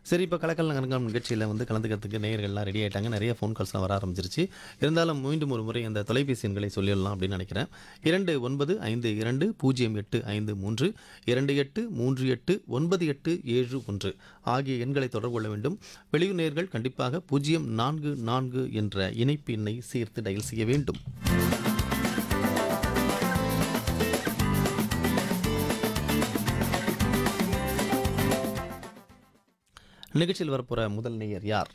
சரி இப்போ கலக்கல் நகரங்கம் நிகழ்ச்சியில் வந்து கலந்துக்கிறதுக்கு நேயர்கள்லாம் ரெடி ஆயிட்டாங்க நிறைய ஃபோன் கால்ஸ்லாம் வர ஆரம்பிச்சிருச்சு இருந்தாலும் மீண்டும் ஒரு முறை அந்த தொலைபேசி எண்களை சொல்லிடலாம் அப்படின்னு நினைக்கிறேன் இரண்டு ஒன்பது ஐந்து இரண்டு பூஜ்ஜியம் எட்டு ஐந்து மூன்று இரண்டு எட்டு மூன்று எட்டு ஒன்பது எட்டு ஏழு ஒன்று ஆகிய எண்களை தொடர்பு கொள்ள வேண்டும் வெளியூர் நேயர்கள் கண்டிப்பாக பூஜ்ஜியம் நான்கு நான்கு என்ற இணைப்பு எண்ணை சேர்த்து டயல் செய்ய வேண்டும் நிகழ்ச்சியில் வரப்போற முதல் நேயர் யார்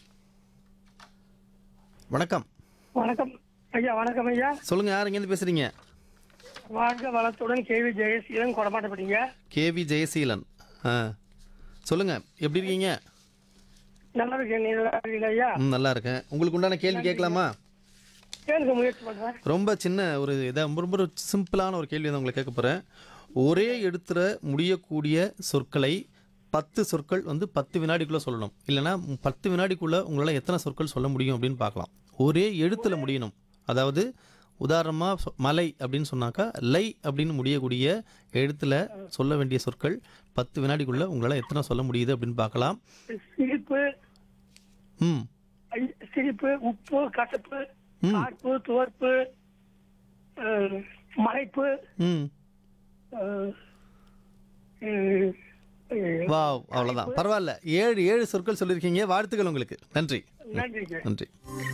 வணக்கம் வணக்கம் ஐயா வணக்கம் ஐயா சொல்லுங்க யார் இங்கேருந்து பேசுறீங்க வாழ்க வளத்துடன் கேவி ஜெயசீலன் கொடமாட்டப்பட்டீங்க கேவி ஜெயசீலன் ஆ சொல்லுங்க எப்படி இருக்கீங்க நல்லா இருக்கேன் நீ நல்லா இருக்கீங்க ஐயா ம் நல்லா இருக்கேன் உங்களுக்கு உண்டான கேள்வி கேட்கலாமா கேளுங்க முயற்சி பண்றேன் ரொம்ப சின்ன ஒரு இதாக ரொம்ப ரொம்ப ஒரு சிம்பிளான ஒரு கேள்வி தான் உங்களை கேட்க போகிறேன் ஒரே எழுத்துல முடியக்கூடிய சொற்களை பத்து சொற்கள் வந்து பத்து வினாடிக்குள்ளே சொல்லணும் இல்லைன்னா ம், பத்து வினாடிக்குள்ளே உங்களால் எத்தனை சொற்கள் சொல்ல முடியும் அப்படின்னு பார்க்கலாம் ஒரே எழுத்தில் முடியணும் அதாவது உதாரணமாக மலை அப்படின்னு சொன்னாக்கா லை அப்படின்னு முடியக்கூடிய எழுத்தில் சொல்ல வேண்டிய சொற்கள் பத்து வினாடிக்குள்ளே உங்களால் எத்தனை சொல்ல முடியுது அப்படின்னு பார்க்கலாம் சிரிப்பு ம் ஐ- சிரிப்பு உப்பு கசப்பு ம். காப்பு துவர்ப்பு அஹ், மறைப்பு ம் அஹ், அஹ், அஹ், வா அவ்வளோதான் பரவாயில்ல ஏழு ஏழு சொற்கள் சொல்லியிருக்கீங்க வாழ்த்துக்கள் உங்களுக்கு நன்றி நன்றிங்க நன்றி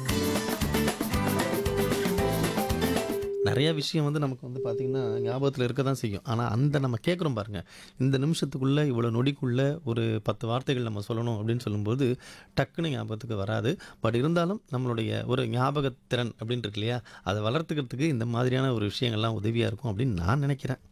நிறைய விஷயம் வந்து நமக்கு வந்து பார்த்திங்கன்னா ஞாபகத்தில் இருக்க தான் செய்யும் ஆனால் அந்த நம்ம கேட்குறோம் பாருங்கள் இந்த நிமிஷத்துக்குள்ளே இவ்வளோ நொடிக்குள்ளே ஒரு பத்து வார்த்தைகள் நம்ம சொல்லணும் அப்படின்னு சொல்லும்போது டக்குன்னு ஞாபகத்துக்கு வராது பட் இருந்தாலும் நம்மளுடைய ஒரு ஞாபகத்திறன் அப்படின்னு இருக்கு இல்லையா அதை வளர்த்துக்கிறதுக்கு இந்த மாதிரியான ஒரு விஷயங்கள்லாம் உதவியாக இருக்கும் அப்படின்னு நான் நினைக்கிறேன்